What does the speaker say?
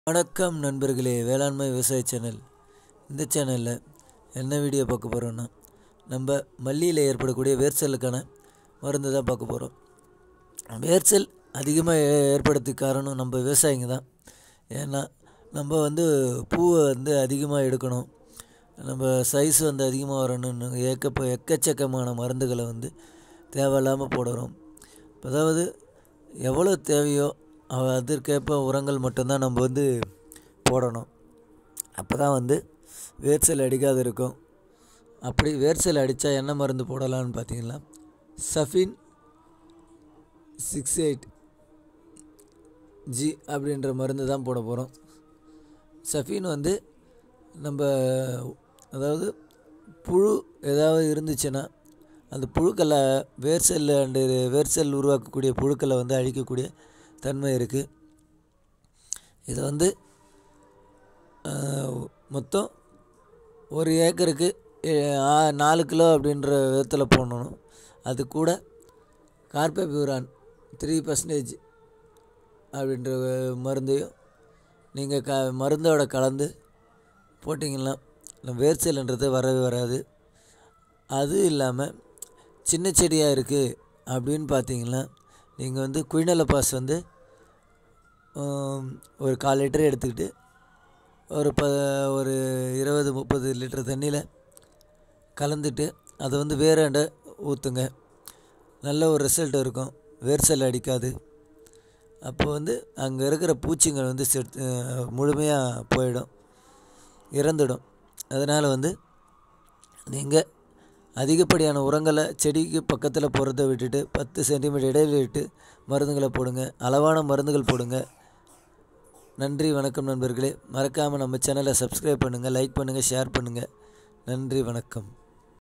வணக்கம் நண்பர்களே வேளாண்மை விவசாய சேனல் இந்த சேனலில் என்ன வீடியோ பார்க்க போகிறோன்னா நம்ம மல்லியில் ஏற்படக்கூடிய வேர்ச்சலுக்கான மருந்து தான் பார்க்க போகிறோம் வேர்ச்சல் அதிகமாக ஏ ஏற்படுறதுக்கு காரணம் நம்ம விவசாயிங்க தான் ஏன்னா நம்ம வந்து பூவை வந்து அதிகமாக எடுக்கணும் நம்ம சைஸ் வந்து அதிகமாக வரணும்னு ஏக்கப்ப எக்கச்சக்கமான மருந்துகளை வந்து தேவையில்லாமல் போடுறோம் அதாவது எவ்வளோ தேவையோ அவ- அதற்கேற்ப உரங்கள் மட்டும்தான் நம்ம வந்து போடணும் அப்போ தான் வந்து வேர்ச்சல் அடிக்காது இருக்கும் அப்படி வேர்ச்சல் அடித்தா என்ன மருந்து போடலாம்னு பார்த்தீங்கன்னா சஃபின் சிக்ஸ் எயிட் ஜி அப்படின்ற மருந்து தான் போட போகிறோம் சஃபின் வந்து நம்ம அதாவது புழு ஏதாவது இருந்துச்சுன்னா அந்த புழுக்களை வேர்செல் அண்டு வேர்செல் உருவாக்கக்கூடிய புழுக்களை வந்து அழிக்கக்கூடிய தன்மை இருக்குது இதை வந்து ஆஹ், மொத்தம் ஒரு ஏக்கருக்கு எ- ஆ- நாலு கிலோ அப்படின்ற விதத்தில் போடணும் அது கூட கார்பபியூரான் த்ரீ பர்சன்டேஜ் அப்படின்ற மருந்தையும் நீங்கள் க மருந்தோட கலந்து போட்டிங்கன்னா இந்த வேர்ச்சல்ன்றது வரவே வராது அது இல்லாமல் சின்ன செடியாக இருக்குது அப்படின்னு பார்த்தீங்கன்னா நீங்கள் வந்து குயினல பாஸ் வந்து ஆம், ஒரு கால் லிட்டர் எடுத்துக்கிட்டு ஒரு ப ஒரு இருபது முப்பது லிட்டர் தண்ணியில் கலந்துட்டு அதை வந்து வேறாண்ட ஊற்றுங்க நல்ல ஒரு ரிசல்ட் இருக்கும் வேர்சல் அடிக்காது அப்போ வந்து அங்கே இருக்கிற பூச்சிங்கள் வந்து செத்து முழுமையாக போயிடும் இறந்துடும் அதனால் வந்து நீங்கள் அதிகப்படியான உரங்களை செடிக்கு பக்கத்தில் போகிறத விட்டுட்டு பத்து சென்டிமீட்டர் இடைவெளி விட்டு மருந்துகளை போடுங்க அளவான மருந்துகள் போடுங்க நன்றி வணக்கம் நண்பர்களே மறக்காமல் நம்ம சேனலை சப்ஸ்கிரைப் பண்ணுங்கள் லைக் பண்ணுங்கள் ஷேர் பண்ணுங்கள் நன்றி வணக்கம்